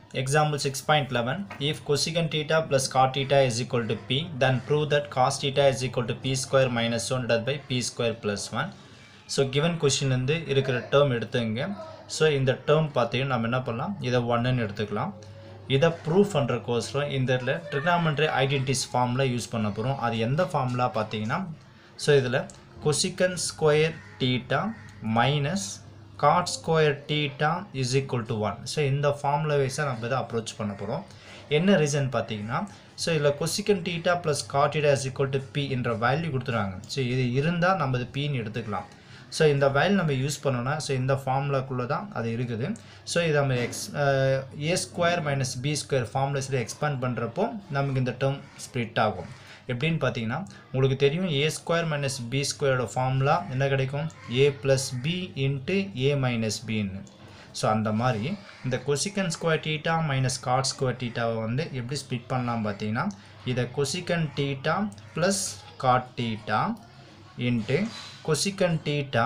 Example 6.11 If cosecant theta plus cot theta is equal to p, then prove that cos theta is equal to p square minus 1 divided by p square plus 1. So given கொஷின்லேருந்து இருக்கிற term எடுத்துங்க so இந்த term பார்த்தீங்கன்னா நம்ம என்ன பண்ணலாம் இதை ஒன்றுன்னு எடுத்துக்கலாம் இதை ப்ரூவ் பண்ணுறக்கோசரம் இந்த இடத்துல ட்ரிக்னாமெண்ட்ரி ஐடென்டிஸ் ஃபார்மில் யூஸ் பண்ண போகிறோம் அது எந்த ஃபார்முலா பார்த்தீங்கன்னா ஸோ இதில் cosecant square theta minus cot square theta is equal to one so இந்த ஃபார்முலா வைஸாக நம்ம இதை அப்ரோச் பண்ண போகிறோம் என்ன ரீசன் பார்த்தீங்கன்னா ஸோ இதில் cosecant theta plus cot theta is equal to P என்ற வேல்யூ கொடுத்துறாங்க ஸோ இது இருந்தால் நம்ம இது பின்னு எடுத்துக்கலாம் ஸோ இந்த வேல்யூ நம்ம யூஸ் பண்ணோன்னா ஸோ இந்த ஃபார்முலாக்குள்ளே தான் அது இருக்குது ஸோ இதை நம்ம X A square minus B square ஃபார்முலேஸில் எக்ஸ்பேண்ட் பண்ணுறப்போ நமக்கு இந்த டேர்ம் ஸ்ப்ளிட் ஆகும் எப்படின்னு பார்த்தீங்கன்னா உங்களுக்கு தெரியும் ஏ ஸ்கொயர் மைனஸ் பி ஸ்கொயரோட ஃபார்முலா என்ன கிடைக்கும் A plus B into A minus பின்னு ஸோ அந்த மாதிரி இந்த cosecant square theta minus cot square டீட்டாவை வந்து எப்படி ஸ்ப்ளிட் பண்ணலாம் பார்த்தீங்கன்னா இதை cosecant theta plus cot theta into cosecant theta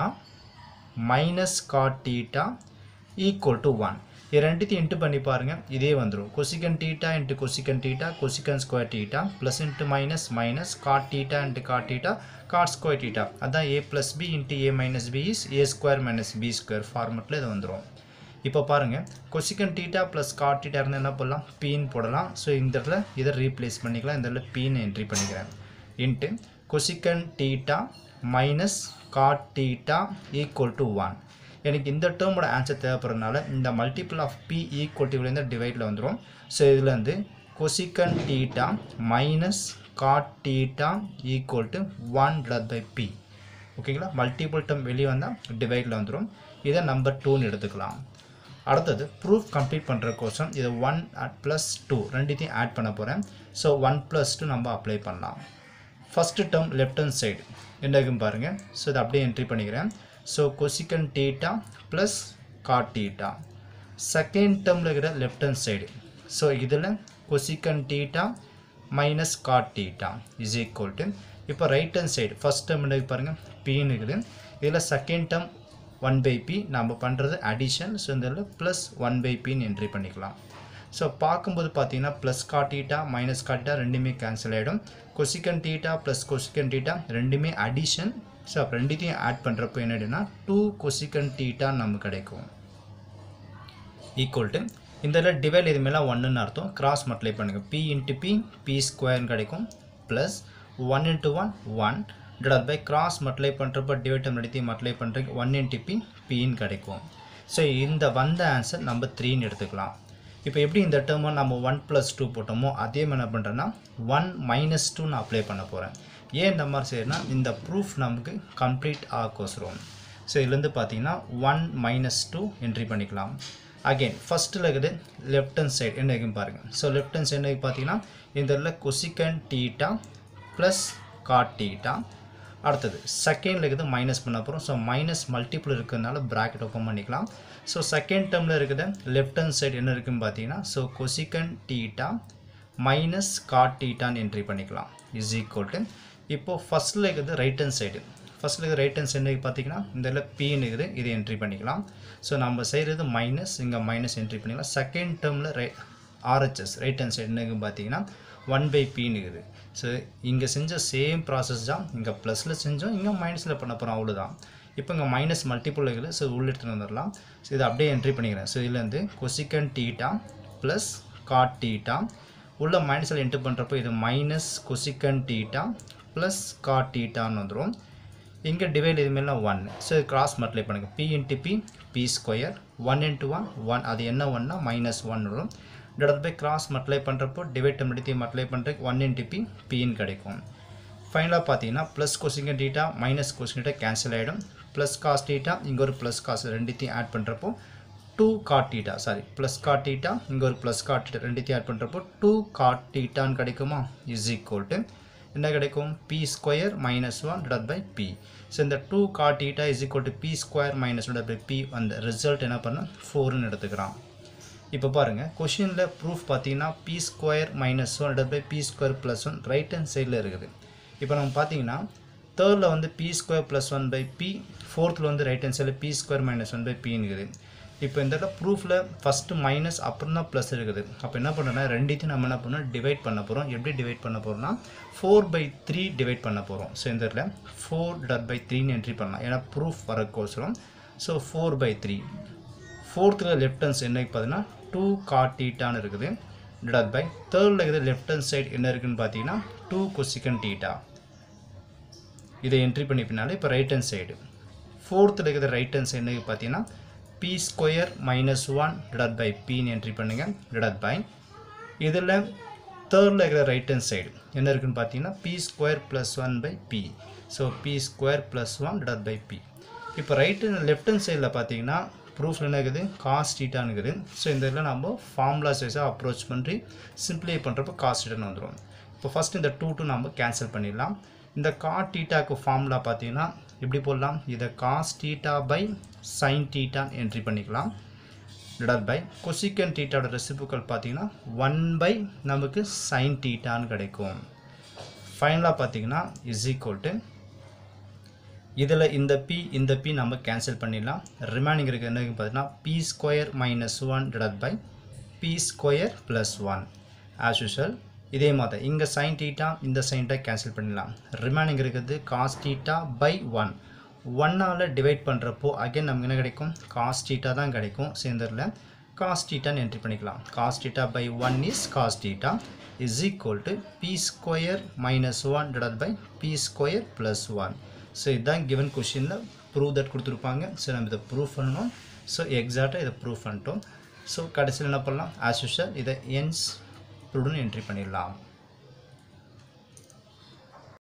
minus cot theta equal to one இது ரெண்டுத்தையும் இன்ட்டு பண்ணி பாருங்கள் இதே வந்துடும் cosecant theta into cosecant theta cosecant square theta plus into minus minus cot theta into cot theta cot square theta அதான் A plus B into A minus B is A square minus B square ஃபார்மெட்டில் இது வந்துடும் இப்போ பாருங்கள் cosecant theta plus cot theta இருந்தால் என்ன பண்ணலாம் been போடலாம் ஸோ இந்த இடத்துல இதை ரீப்ளேஸ் பண்ணிக்கலாம் இந்த இடத்துல பீன் என்ட்ரி பண்ணிக்கிறேன் into cosecant theta minus cot theta equal to one எனக்கு இந்த டேர்மோட ஆன்சர் தேவைப்படுறதுனால இந்த multiple of P equal to டிவைடில் வந்துடும் ஸோ இதில் வந்து cosecant theta minus cot theta equal to one divide by P ஓகேங்களா மல்டிபிள் டேர்ம் வெளியே வந்தால் டிவைடில் வந்துடும் இதை நம்பர் டூன்னு எடுத்துக்கலாம் அடுத்தது ப்ரூஃப் கம்ப்ளீட் பண்ணுறக்கோசம் இது ஒன் ப்ளஸ் டூ ரெண்டுத்தையும் ஆட் பண்ண போகிறேன் ஸோ ஒன் ப்ளஸ் டூ நம்ம அப்ளை பண்ணலாம் first term left hand side என்ன இருக்குன்னு பாருங்கள் ஸோ இதை அப்படியே என்ட்ரி பண்ணிக்கிறேன் so cosecant theta plus cot theta second டேர்மில் இருக்கிற லெஃப்ட் ஹேண்ட் சைடு ஸோ இதில் cosecant theta minus cot theta is equal to இப்போ right hand side first term என்ன பாருங்கள் பின்னு இருக்குது இதில் second term one by P நம்ம பண்ணுறது அடிஷன் ஸோ இந்த ப்ளஸ் ஒன் பை பின்னு என்ட்ரி பண்ணிக்கலாம் ஸோ பார்க்கும்போது பார்த்தீங்கன்னா ப்ளஸ் காட்டீட்டா மைனஸ் காட்டீட்டா ரெண்டுமே கேன்சல் ஆகிடும் cosecant theta plus cosecant theta ரெண்டுமே அடிஷன் ஸோ அப்போ ரெண்டுத்தையும் ஆட் பண்ணுறப்போ என்னடுன்னா டூ கொசிக்கன் டீட்டா நமக்கு கிடைக்கும் ஈக்குவல் டு இந்த இதில் டிவைட் இது மேலே ஒன்றுன்னு அர்த்தம் கிராஸ் மல்டிப்ளை பண்ணுங்கள் பி இன்ட்டு பி பி ஸ்கொயர்னு கிடைக்கும் plus one into one one divide by cross multiply பண்ணுறப்போ டிவைட் ரெண்டுத்தையும் மல்டிப்ளை பண்ணுறதுக்கு ஒன் இன்ட்டு பி பின்னு கிடைக்கும் ஸோ இந்த வந்த ஆன்சர் நம்ம த்ரீன்னு எடுத்துக்கலாம் இப்போ எப்படி இந்த டேர்மை நம்ம ஒன் ப்ளஸ் டூ போட்டோமோ அதே மாதிரி என்ன பண்ணுறேன்னா ஒன் மைனஸ் டூ நான் அப்ளை பண்ண போகிறேன் ஏன் இந்த மாதிரி செய்யணும்னா இந்த ப்ரூஃப் நமக்கு கம்ப்ளீட் ஆகோசரம் ஸோ இதுலேருந்து பார்த்தீங்கன்னா ஒன் மைனஸ் டூ என்ட்ரி பண்ணிக்கலாம் அகெயின் ஃபஸ்ட்டில் இருக்குது லெஃப்ட் ஹேண்ட் சைடு என்ன இருக்குன்னு பாருங்கள் ஸோ லெஃப்ட் ஹேண்ட் சைடு பார்த்தீங்கன்னா இந்த இடத்துல cosecant theta plus cot theta அடுத்தது செகண்டில் இருக்குது மைனஸ் பண்ண போகிறோம் ஸோ மைனஸ் மல்டிபிள் இருக்கிறதுனால ப்ராக்கெட் ஓப்பன் பண்ணிக்கலாம் ஸோ செகண்ட் டேர்மில் இருக்குது லெஃப்ட் ஹேண்ட் சைடு என்ன இருக்குன்னு பார்த்தீங்கன்னா so cosecant theta minus cot டீட்டான்னு என்ட்ரி பண்ணிக்கலாம் இஸ் ஈக்குவல் டு இப்போது ஃபஸ்ட்டில் இருக்குது ரைட் ஹேண்ட் சைடு ஃபஸ்ட்டில் இருக்குது ரைட் ஹேண்ட் சைடு பார்த்தீங்கன்னா இந்த இதில் பின்னு இருக்குது இதை என்ட்ரி பண்ணிக்கலாம் ஸோ நம்ம செய்கிறது மைனஸ் இங்கே மைனஸ் என்ட்ரி பண்ணிக்கலாம் செகண்ட் டேர்மில் ரை ஆர்ஹெச்எஸ் ரைட் ஹேண்ட் சைடு என்னங்க பார்த்தீங்கன்னா ஒன் பை பின்னு இருக்குது ஸோ இங்கே செஞ்ச சேம் ப்ராசஸ் தான் இங்கே ப்ளஸில் செஞ்சோம் இங்கே மைனஸில் பண்ண போகிறோம் அவ்வளோதான் இப்போ இங்கே மைனஸ் மல்டிபிள் இருக்குது ஸோ உள்ள எடுத்துகிட்டு வந்துடலாம் ஸோ இதை அப்படியே என்ட்ரி பண்ணிக்கிறேன் ஸோ இதுலேருந்து cosecant theta plus cot theta உள்ள மைனஸில் என்ட்ரி பண்ணுறப்போ இது minus cosecant theta plus cot டீட்டான்னு வந்துடும் இங்கே டிவைட் இதுமாரிலாம் ஒன் ஸோ இது கிராஸ் மல்டிப்ளை பண்ணுங்கள் P into P P square one into one one அது என்ன ஒன்னா மைனஸ் ஒன் வரும் டிவைட் பை கிராஸ் மல்டிப்ளை பண்ணுறப்போ டிவைட் மல்டித்தி மல்டிப்ளை பண்ணுறதுக்கு ஒன் இன்ட்டு பி பின்னு கிடைக்கும் ஃபைனலாக பார்த்தீங்கன்னா plus cosecant theta minus cosecant theta cancel ஆகிடும் ப்ளஸ் காஸ் டீட்டா இங்கே ஒரு ப்ளஸ் காஸ் ரெண்டுத்தையும் ஆட் பண்ணுறப்போ two cot theta sorry plus cot theta இங்கே ஒரு ப்ளஸ் காட் டீட்டா ரெண்டுத்தையும் ஆட் பண்ணுறப்போ டூ காட் டீட்டான்னு கிடைக்குமா இஸ் ஈக்குவல் டு என்ன கிடைக்கும் P square minus one divide by B so இந்த two cot theta is equal to B square minus divide by P அந்த ரிசல்ட் என்ன பண்ண ஃபோர்னு எடுத்துக்கிறான் இப்போ பாருங்கள் கொஷினில் ப்ரூஃப் பார்த்தீங்கன்னா B square minus one divide by B square plus one right hand சைடில் இருக்குது இப்போ நம்ம பார்த்தீங்கன்னா தேர்டில் வந்து P square plus one by P ஃபோர்த்தில் வந்து ரைட் ஹேண்ட் சைடில் P square minus one by பிங்குது இப்போ இந்த இடத்துல ப்ரூஃபில் ஃபஸ்ட்டு மைனஸ் அப்புறம் தான் ப்ளஸ் இருக்குது அப்போ என்ன பண்ணுறோன்னா ரெண்டுத்தையும் நம்ம என்ன பண்ணோம் டிவைட் பண்ண போகிறோம் எப்படி டிவைட் பண்ண போகிறோம்னா ஃபோர் பை த்ரீ டிவைட் பண்ண போகிறோம் ஸோ இந்த இடத்துல ஃபோர் டட் பை த்ரீன்னு என்ட்ரி பண்ணலாம் ஏன்னா ப்ரூஃப் வரக்கோசரம் ஸோ ஃபோர் பை த்ரீ ஃபோர்த்தில் லெஃப்ட் ஹேண்ட் என்ன பார்த்தீங்கன்னா டூ காட்டீட்டான்னு இருக்குது டிவைட் பை தேர்டில் இருக்கிற லெஃப்ட் ஹேண்ட் சைடு என்ன இருக்குன்னு பார்த்தீங்கன்னா டூ கொசிகன் டீட்டா இதை என்ட்ரி பண்ணி பின்னாலே இப்போ ரைட் ஹேண்ட் சைடு ஃபோர்த்தில் இருக்கிற ரைட் ஹேண்ட் சைடு என்ன பார்த்தீங்கன்னா B square minus one divide by பின்னு என்ட்ரி பண்ணுங்கள் டிவைட் பை இதில் தேர்டில் இருக்கிற ரைட் ஹேண்ட் சைடு என்ன இருக்குன்னு பார்த்தீங்கன்னா B square plus one by B so b square plus one divide by b இப்போ ரைட்டு லெஃப்ட் ஹேண்ட் சைடில் பார்த்தீங்கன்னா ப்ரூஃபில் என்ன இருக்குது காஸ் டீட்டான்னு இருக்குது ஸோ இந்த இதில் நம்ம ஃபார்முலா சைஸாக அப்ரோச் பண்ணி சிம்பிளை பண்ணுறப்போ காஸ் டீட்டான்னு வந்துடும் இப்போ ஃபஸ்ட் இந்த டூ டூ நம்ம கேன்சல் பண்ணிடலாம் இந்த காட் டீட்டாக்கு ஃபார்முலா பார்த்தீங்கன்னா எப்படி போடலாம் இதை காஸ் டீட்டா பை சைன் டீட்டான்னு என்ட்ரி பண்ணிக்கலாம் டிவைட் பை கொசிக்கன் டீட்டாவோட ரெசிபிக்கல் பார்த்தீங்கன்னா ஒன் பை நமக்கு சைன் டீட்டான்னு கிடைக்கும் ஃபைனலாக பார்த்தீங்கன்னா இஸ் ஈக்குவல் டு இதில் இந்த பி இந்த பி நம்ம கேன்சல் பண்ணிடலாம் ரிமைனிங் இருக்குது என்ன பார்த்தீங்கன்னா B square minus one divide by B square plus one as usual இதே மாதிரி இங்கே சைன் டீட்டா இந்த சைன்ட்டை கேன்சல் பண்ணிடலாம் ரிமைனிங் இருக்கிறது காஸ் டீட்டா பை ஒன் ஒன்னால் டிவைட் பண்ணுறப்போ அகைன் நமக்கு என்ன கிடைக்கும் காஸ் டீட்டா தான் கிடைக்கும் சேர்ந்தரில் காஸ் டீட்டான்னு என்ட்ரி பண்ணிக்கலாம் cos theta by one is cos theta is equal to B square minus one divide by B square plus one so இதுதான் கிவன் கொஷினில் ப்ரூவ் தட் கொடுத்துருப்பாங்க ஸோ நம்ம இதை ப்ரூவ் பண்ணணும் ஸோ எக்ஸாக்டாக இதை ப்ரூவ் பண்ணிட்டோம் ஸோ கடைசியில் என்ன பண்ணலாம் ஆஸ் யூஷுவல் இதை என்ஸ் ப்ரூவ்னு என்ட்ரி பண்ணிடலாம்